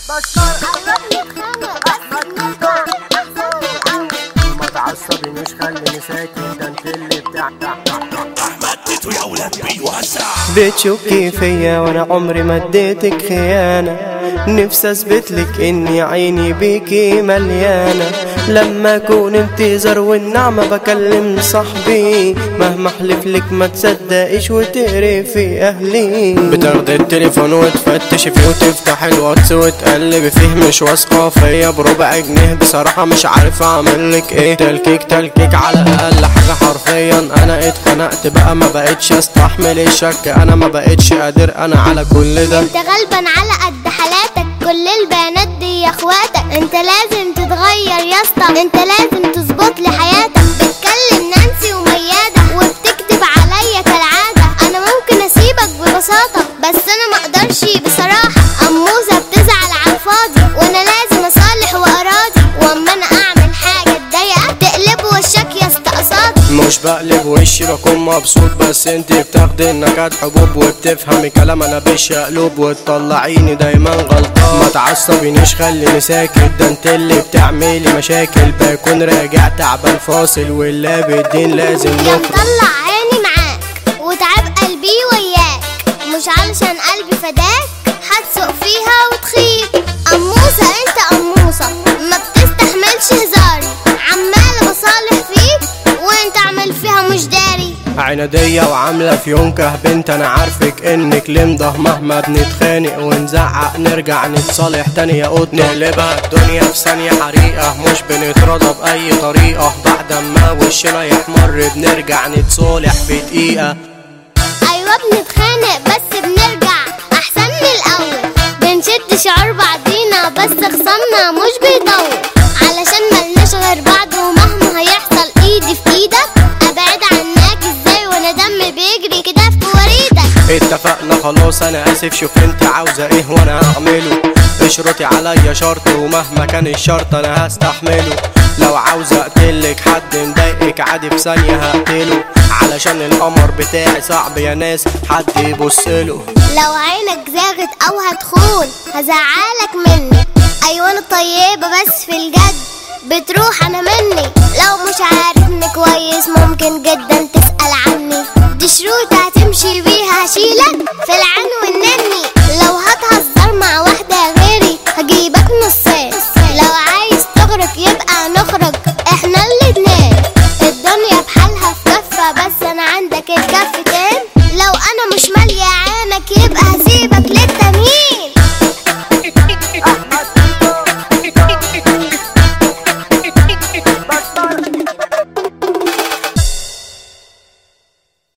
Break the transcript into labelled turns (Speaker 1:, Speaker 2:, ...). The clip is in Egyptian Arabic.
Speaker 1: ما تعصبنيش خليني ساكت ده انت اللي بتاع
Speaker 2: مدته يا ولاد بيوسع
Speaker 3: بتشكي فيا وانا عمري ما اديتك خيانة نفسي اثبت لك اني عيني بيكي مليانة لما اكون انتظر والنعمة بكلم صاحبي مهما احلف لك ما تصدقيش وتقرفي اهلي بتاخدي التليفون وتفتشي فيه وتفتح الواتس وتقلبي فيه مش واثقة فيا بربع جنيه بصراحة مش عارف اعمل لك ايه تلكيك تلكيك على اقل حاجة حرفيا انا اتخنقت بقى ما بقتش استحمل الشك انا ما بقتش قادر انا على كل ده
Speaker 4: انت غلبان على قد حالاتك كل البنات دي يا اخواتك انت لازم تتغير يا اسطى انت لازم تظبط لي حياتك بتكلم نانسي وميادة وبتكذب عليا كالعادة انا ممكن اسيبك ببساطة بس انا ما اقدرش بصراحة اموزة بتزعل على الفاضي وانا لازم اصالح واراضي واما انا اعمل حاجة تضايقك تقلب وشك يا اسطى قصادي
Speaker 3: مش بقلب وشي بكون مبسوط بس انت بتاخدي النكات حبوب وبتفهمي كلام انا بالشقلوب وتطلعيني دايما غلطان ما تعصبينيش خليني ساكت ده انت اللي بتعملي مشاكل بكون راجع تعبان فاصل واللي بالدين لازم
Speaker 4: يا
Speaker 3: نخرج
Speaker 4: مطلع عيني معاك وتعب قلبي وياك مش علشان قلبي فداك هتسوق فيها وتخيب قموصة انت قموصة ما بتستحملش هزاري عمالة بصالح فيك وانت عامل فيها مش داري
Speaker 3: عنادية وعاملة فيونكة بنت انا عارفك انك لمضة مهما بنتخانق ونزعق نرجع نتصالح تاني يا قط نقلبها الدنيا في ثانية حريقة مش بنتراضى بأي طريقة بعد ما وشنا يحمر بنرجع نتصالح بدقيقة
Speaker 4: ايوه بنتخانق بس بنرجع احسن من الاول بنشد شعور بعضينا بس خصمنا مش بيطول علشان ملناش غير بعض ومهما هيحصل ايدي في ايدك ابعد عنك ازاي وانا دم بيجري كده في وريدك
Speaker 3: اتفقنا خلاص انا اسف شوف انت عاوزة ايه وانا هعمله اشرطي عليا شرط ومهما كان الشرط انا هستحمله لو عاوزة اقتلك حد مضايقك عادي في ثانية هقتله علشان القمر بتاعي صعب يا ناس حد يبصله
Speaker 4: لو عينك زاغت او هتخون هزعلك مني ايوه انا طيبة بس في الجد بتروح انا مني لو مش عارفني كويس ممكن جدا تسأل عني دي شروط هتمشي بيها هشيلك في العين والنني